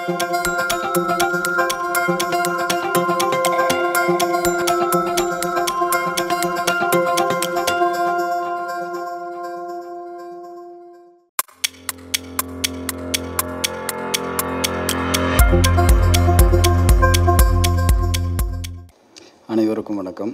அனைவருக்கும் வணக்கம்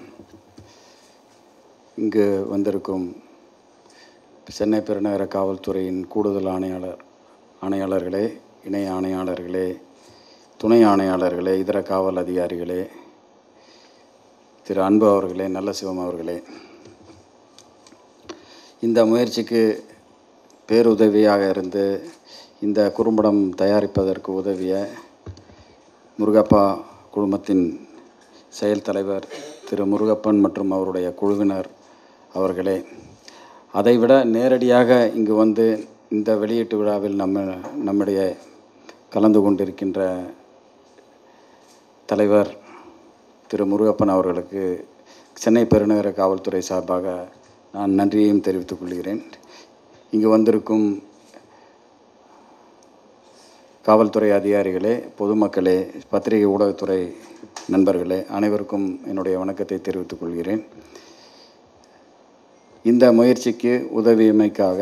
இங்கு வந்திருக்கும் சென்னை பெருநகர காவல்துறையின் கூடுதல் ஆணையாளர் ஆணையாளர்களே இணை ஆணையாளர்களே துணை ஆணையாளர்களே இதர காவல் அதிகாரிகளே திரு அன்பு அவர்களே நல்ல சிவம் அவர்களே இந்த முயற்சிக்கு பேருதவியாக இருந்து இந்த குறும்படம் தயாரிப்பதற்கு உதவிய முருகப்பா குழுமத்தின் செயல் தலைவர் திரு முருகப்பன் மற்றும் அவருடைய குழுவினர் அவர்களே அதைவிட நேரடியாக இங்கு வந்து இந்த வெளியீட்டு விழாவில் நம்ம நம்முடைய கலந்து கொண்டிருக்கின்ற தலைவர் திரு முருகப்பன் அவர்களுக்கு சென்னை பெருநகர காவல்துறை சார்பாக நான் நன்றியையும் தெரிவித்துக் கொள்கிறேன் இங்கு வந்திருக்கும் காவல்துறை அதிகாரிகளே பொதுமக்களே பத்திரிகை ஊடகத்துறை நண்பர்களே அனைவருக்கும் என்னுடைய வணக்கத்தை தெரிவித்துக் கொள்கிறேன் இந்த முயற்சிக்கு உதவியமைக்காக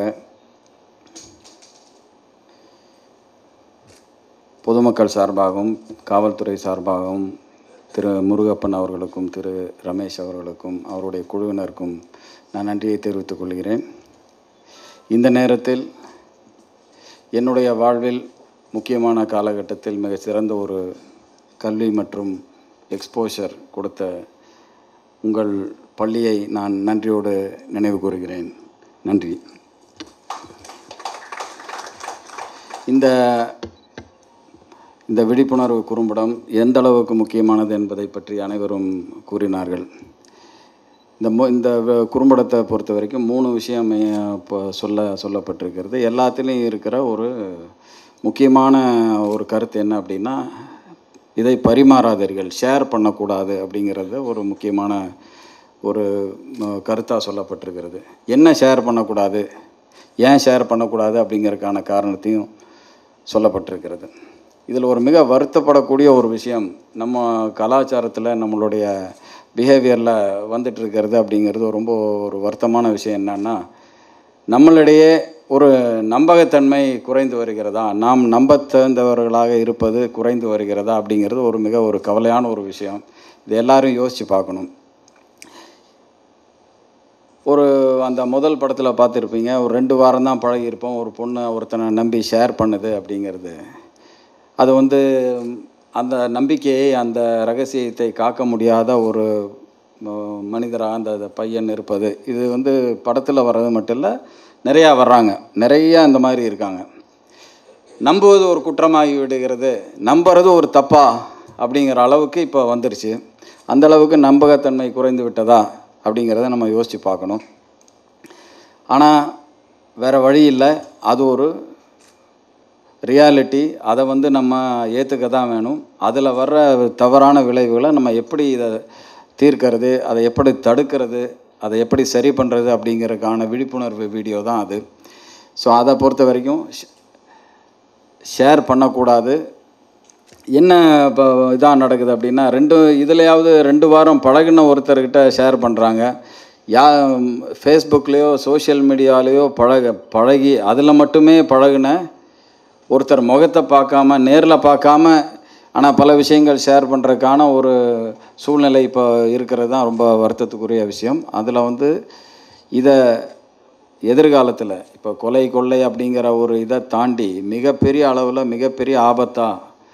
பொதுமக்கள் சார்பாகவும் காவல்துறை சார்பாகவும் திரு முருகப்பன் அவர்களுக்கும் திரு ரமேஷ் அவர்களுக்கும் அவருடைய குழுவினருக்கும் நான் நன்றியை தெரிவித்துக் கொள்கிறேன் இந்த நேரத்தில் என்னுடைய வாழ்வில் முக்கியமான காலகட்டத்தில் மிக சிறந்த ஒரு கல்வி மற்றும் எக்ஸ்போஷர் கொடுத்த உங்கள் பள்ளியை நான் நன்றியோடு நினைவு கூறுகிறேன் நன்றி இந்த இந்த விழிப்புணர்வு குறும்படம் எந்த அளவுக்கு முக்கியமானது என்பதை பற்றி அனைவரும் கூறினார்கள் இந்த மு இந்த வ- குறும்படத்தை பொறுத்த வரைக்கும் மூணு விஷயம் மெ- இப்போ சொல்ல சொல்லப்பட்டிருக்கிறது எல்லாத்துலேயும் இருக்கிற ஒரு முக்கியமான ஒரு கருத்து என்ன அப்படின்னா இதை பரிமாறாதீர்கள் ஷேர் பண்ணக்கூடாது அப்படிங்கிறது ஒரு முக்கியமான ஒரு கருத்தாக சொல்லப்பட்டிருக்கிறது என்ன ஷேர் பண்ணக்கூடாது ஏன் ஷேர் பண்ணக்கூடாது அப்படிங்கிறதுக்கான காரணத்தையும் சொல்லப்பட்டிருக்கிறது இதில் ஒரு மிக வருத்தப்படக்கூடிய ஒரு விஷயம் நம்ம கலாச்சாரத்தில் நம்மளுடைய பிஹேவியரில் வந்துட்டு இருக்கிறது அப்படிங்கிறது ரொம்ப ஒரு வருத்தமான விஷயம் என்னன்னா நம்மளிடையே ஒரு நம்பகத்தன்மை குறைந்து வருகிறதா நாம் நம்பத் தகுந்தவர்களாக இருப்பது குறைந்து வருகிறதா அப்படிங்கிறது ஒரு மிக ஒரு கவலையான ஒரு விஷயம் இது எல்லாரும் யோசித்து பார்க்கணும் ஒரு அந்த முதல் படத்தில் பார்த்துருப்பீங்க ஒரு ரெண்டு வாரம் தான் பழகியிருப்போம் ஒரு பொண்ணு ஒருத்தனை நம்பி ஷேர் பண்ணுது அப்படிங்கிறது அது வந்து அந்த நம்பிக்கையை அந்த ரகசியத்தை காக்க முடியாத ஒரு ம- மனிதராக அந்த அந்த பையன் இருப்பது இது வந்து படத்தில் வர்றது மட்டும் இல்லை நிறையா வர்றாங்க நிறைய அந்த மாதிரி இருக்காங்க நம்புவது ஒரு குற்றமாகி விடுகிறது நம்புறது ஒரு தப்பா அப்படிங்கிற அளவுக்கு இப்போ வந்துருச்சு அந்த அளவுக்கு நம்பகத்தன்மை குறைந்து விட்டதா அப்படிங்கிறத நம்ம யோசித்து பார்க்கணும் ஆனால் வேறு வழி இல்லை அது ஒரு ரியாலிட்டி அதை வந்து நம்ம ஏற்றுக்க தான் வேணும் அதில் வர்ற தவறான விளைவுகளை நம்ம எப்படி இதை தீர்க்கிறது அதை எப்படி தடுக்கிறது அதை எப்படி சரி பண்ணுறது அப்படிங்கிறதுக்கான விழிப்புணர்வு வீடியோ தான் அது ஸோ அதை பொறுத்த வரைக்கும் ஷேர் பண்ணக்கூடாது என்ன இப்போ இதாக நடக்குது அப்படின்னா ரெண்டு இதுலையாவது ரெண்டு வாரம் பழகின ஒருத்தர்கிட்ட ஷேர் பண்ணுறாங்க யா ஃபேஸ்புக்லேயோ சோஷியல் மீடியாலேயோ பழக பழகி அதில் மட்டுமே பழகின ஒருத்தர் முகத்தை பார்க்காம நேரில் பார்க்காம ஆனால் பல விஷயங்கள் ஷேர் பண்ணுறதுக்கான ஒரு சூழ்நிலை இப்போ இருக்கிறது தான் ரொம்ப வருத்தத்துக்குரிய விஷயம் அதில் வந்து இதை எதிர்காலத்தில் இப்போ கொலை கொள்ளை அப்படிங்கிற ஒரு இதை தாண்டி மிகப்பெரிய அளவில் மிகப்பெரிய ஆபத்தாக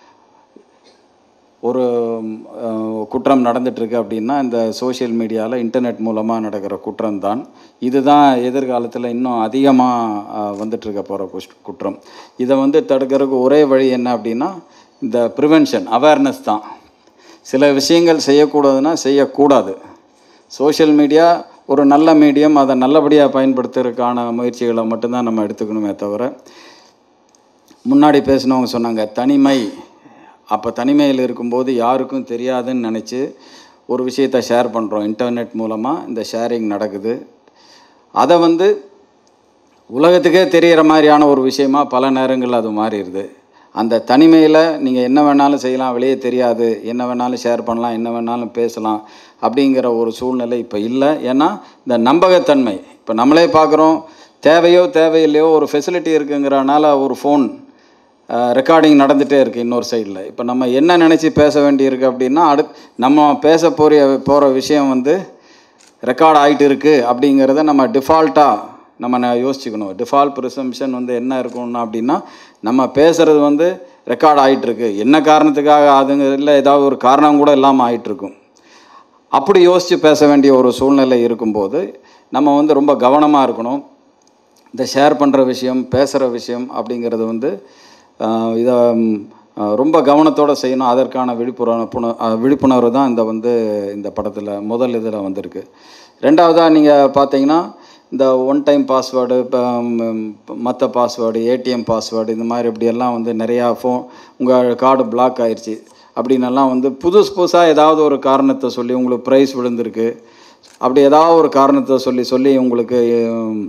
ஒரு அஹ், குற்றம் நடந்துட்டுருக்கு அப்படின்னா இந்த சோஷியல் மீடியாவில் இன்டர்நெட் மூலமாக நடக்கிற குற்றம் தான் இதுதான் எதிர்காலத்தில் இன்னும் அதிகமாக வந்துட்டுருக்க போகிற குற்றம் இதை வந்து தடுக்கிறதுக்கு ஒரே வழி என்ன அப்படின்னா இந்த ப்ரிவென்ஷன் அவேர்னஸ் தான் சில விஷயங்கள் செய்யக்கூடாதுன்னா செய்யக்கூடாது சோஷியல் மீடியா ஒரு நல்ல மீடியம் அதை நல்லபடியாக பயன்படுத்துறதுக்கான முயற்சிகளை மட்டும்தான் நம்ம எடுத்துக்கணுமே தவிர முன்னாடி பேசினவங்க சொன்னாங்க தனிமை அப்போ தனிமையில் இருக்கும்போது யாருக்கும் தெரியாதுன்னு நினச்சி ஒரு விஷயத்தை ஷேர் பண்ணுறோம் இன்டர்நெட் மூலமாக இந்த ஷேரிங் நடக்குது அதை வந்து உலகத்துக்கே தெரிகிற மாதிரியான ஒரு விஷயமா பல நேரங்களில் அது மாறிடுது அந்த தனிமையில் நீங்கள் என்ன வேணாலும் செய்யலாம் வெளியே தெரியாது என்ன வேணாலும் ஷேர் பண்ணலாம் என்ன வேணாலும் பேசலாம் அப்படிங்கிற ஒரு சூழ்நிலை இப்போ இல்லை ஏன்னா இந்த நம்பகத்தன்மை இப்போ நம்மளே பார்க்குறோம் தேவையோ தேவையில்லையோ ஒரு ஃபெசிலிட்டி இருக்குங்கிறனால ஒரு ஃபோன் ரெக்கார்டிங் நடந்துகிட்டே இருக்குது இன்னொரு சைடில் இப்போ நம்ம என்ன நினச்சி பேச வேண்டியிருக்கு அப்படின்னா அடுத் நம்ம பேச போகிற போகிற விஷயம் வந்து ரெக்கார்ட் ஆகிட்டு இருக்குது அப்படிங்கிறத நம்ம டிஃபால்ட்டாக நம்ம ந- யோசிச்சுக்கணும் டிஃபால்ட் ப்ரிசம்ஷன் வந்து என்ன இருக்கணும்னா அப்படின்னா நம்ம பேசுகிறது வந்து ரெக்கார்ட் ஆகிட்டுருக்கு என்ன காரணத்துக்காக அதுங்க இல்லை ஏதாவது ஒரு காரணம் கூட இல்லாமல் ஆயிட்டிருக்கும் அப்படி யோசித்து பேச வேண்டிய ஒரு சூழ்நிலை இருக்கும்போது நம்ம வந்து ரொம்ப கவனமாக இருக்கணும் இந்த ஷேர் பண்ணுற விஷயம் பேசுகிற விஷயம் அப்படிங்கிறது வந்து ஆஹ், இதை ம், ஆஹ், ரொம்ப கவனத்தோடு செய்யணும் அதற்கான விழிப்புணர்வு விழிப்புணர்வு தான் இந்த வந்து இந்த படத்தில் முதல் இதில் வந்திருக்கு ரெண்டாவதாக நீங்கள் பார்த்தீங்கன்னா இந்த ஒன் டைம் பாஸ்வேர்டு இப்போ மற்ற பாஸ்வேர்டு ஏடிஎம் பாஸ்வேர்டு இந்த மாதிரி இப்படியெல்லாம் வந்து நிறையா ஃபோன் உங்கள் கார்டு பிளாக் ஆயிடுச்சு அப்படின்னெல்லாம் வந்து புதுசு புதுசாக ஏதாவது ஒரு காரணத்தை சொல்லி உங்களுக்கு ப்ரைஸ் விழுந்திருக்கு அப்படி ஏதாவது ஒரு காரணத்தை சொல்லி சொல்லி உங்களுக்கு உம்,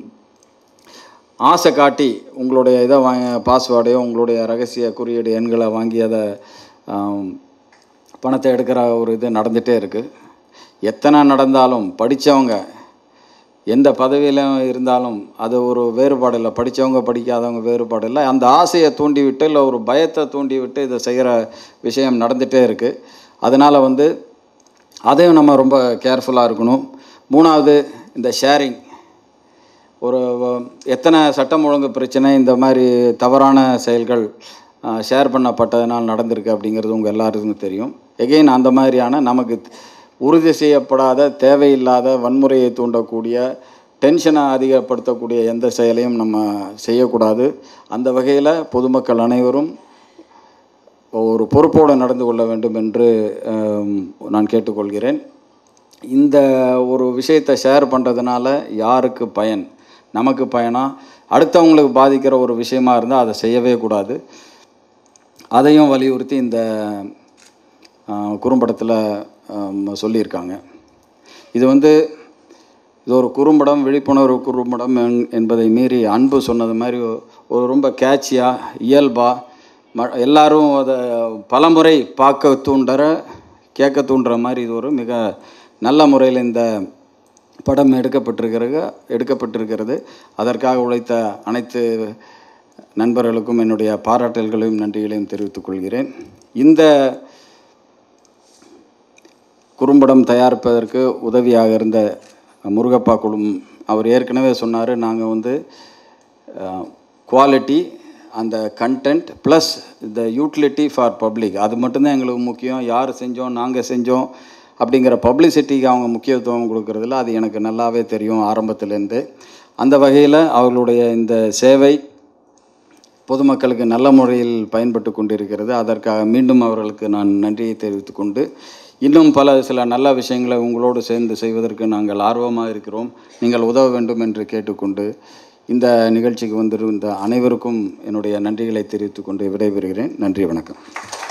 ஆசை காட்டி உங்களுடைய இதை வாங்க பாஸ்வேர்டையோ உங்களுடைய ரகசிய குறியீடு எண்களை வாங்கி அதை ஆம், பணத்தை எடுக்கிற ஒரு இது நடந்துகிட்டே இருக்குது எத்தனை நடந்தாலும் படித்தவங்க எந்த பதவியில் இருந்தாலும் அது ஒரு வேறுபாடு இல்லை படித்தவங்க படிக்காதவங்க வேறுபாடு இல்லை அந்த ஆசையை தூண்டிவிட்டு இல்லை ஒரு பயத்தை தூண்டிவிட்டு இதை செய்கிற விஷயம் நடந்துகிட்டே இருக்குது அதனால் வந்து அதையும் நம்ம ரொம்ப கேர்ஃபுல்லாக இருக்கணும் மூணாவது இந்த ஷேரிங் ஒரு வ- எத்தனை சட்டம் ஒழுங்கு பிரச்சனை இந்த மாதிரி தவறான செயல்கள் ஷேர் பண்ணப்பட்டதனால் நடந்திருக்கு அப்படிங்கிறது உங்கள் எல்லாருக்கும் தெரியும் எகெயின் அந்த மாதிரியான நமக்கு உறுதி செய்யப்படாத தேவையில்லாத வன்முறையை தூண்டக்கூடிய டென்ஷனை அதிகப்படுத்தக்கூடிய எந்த செயலையும் நம்ம செய்யக்கூடாது அந்த வகையில் பொதுமக்கள் அனைவரும் ஒரு பொறுப்போடு நடந்து கொள்ள வேண்டும் என்று ஆம், நான் கேட்டுக்கொள்கிறேன் இந்த ஒரு விஷயத்தை ஷேர் பண்ணுறதுனால யாருக்கு பயன் நமக்கு பயனா அடுத்தவங்களுக்கு பாதிக்கிற ஒரு விஷயமா இருந்தால் அதை செய்யவே கூடாது அதையும் வலியுறுத்தி இந்த குறும்படத்தில் சொல்லியிருக்காங்க இது வந்து இது ஒரு குறும்படம் விழிப்புணர்வு குறும்படம் என்- என்பதை மீறி அன்பு சொன்னது மாதிரி ஒ- ஒரு ரொம்ப கேட்சியாக இயல்பாக ம எல்லாரும் அதை பலமுறை பார்க்க தூண்டுற கேட்க தூண்டுற மாதிரி இது ஒரு மிக நல்ல முறையில் இந்த படம் எடுக்கப்பட்டிருக்கிறது எடுக்கப்பட்டிருக்கிறது அதற்காக உழைத்த அனைத்து நண்பர்களுக்கும் என்னுடைய பாராட்டல்களையும் நன்றிகளையும் தெரிவித்துக் கொள்கிறேன் இந்த குறும்படம் தயாரிப்பதற்கு உதவியாக இருந்த முருகப்பா குழுமம் அவர் ஏற்கனவே சொன்னார் நாங்கள் வந்து குவாலிட்டி அந்த content plus the utility for public அது மட்டும்தான் எங்களுக்கு முக்கியம் யார் செஞ்சோம் நாங்கள் செஞ்சோம் அப்படிங்கிற பப்ளிசிட்டிக்கு அவங்க முக்கியத்துவம் கொடுக்கறதில்ல அது எனக்கு நல்லாவே தெரியும் ஆரம்பத்திலேருந்து அந்த வகையில் அவர்களுடைய இந்த சேவை பொதுமக்களுக்கு நல்ல முறையில் பயன்பட்டு கொண்டிருக்கிறது அதற்காக மீண்டும் அவர்களுக்கு நான் நன்றியை தெரிவித்துக் கொண்டு இன்னும் பல சில நல்ல விஷயங்களை உங்களோடு சேர்ந்து செய்வதற்கு நாங்கள் ஆர்வமாக இருக்கிறோம் நீங்கள் உதவ வேண்டும் என்று கேட்டுக்கொண்டு இந்த நிகழ்ச்சிக்கு வந்திருந்த அனைவருக்கும் என்னுடைய நன்றிகளை தெரிவித்துக் கொண்டு விடைபெறுகிறேன் நன்றி வணக்கம்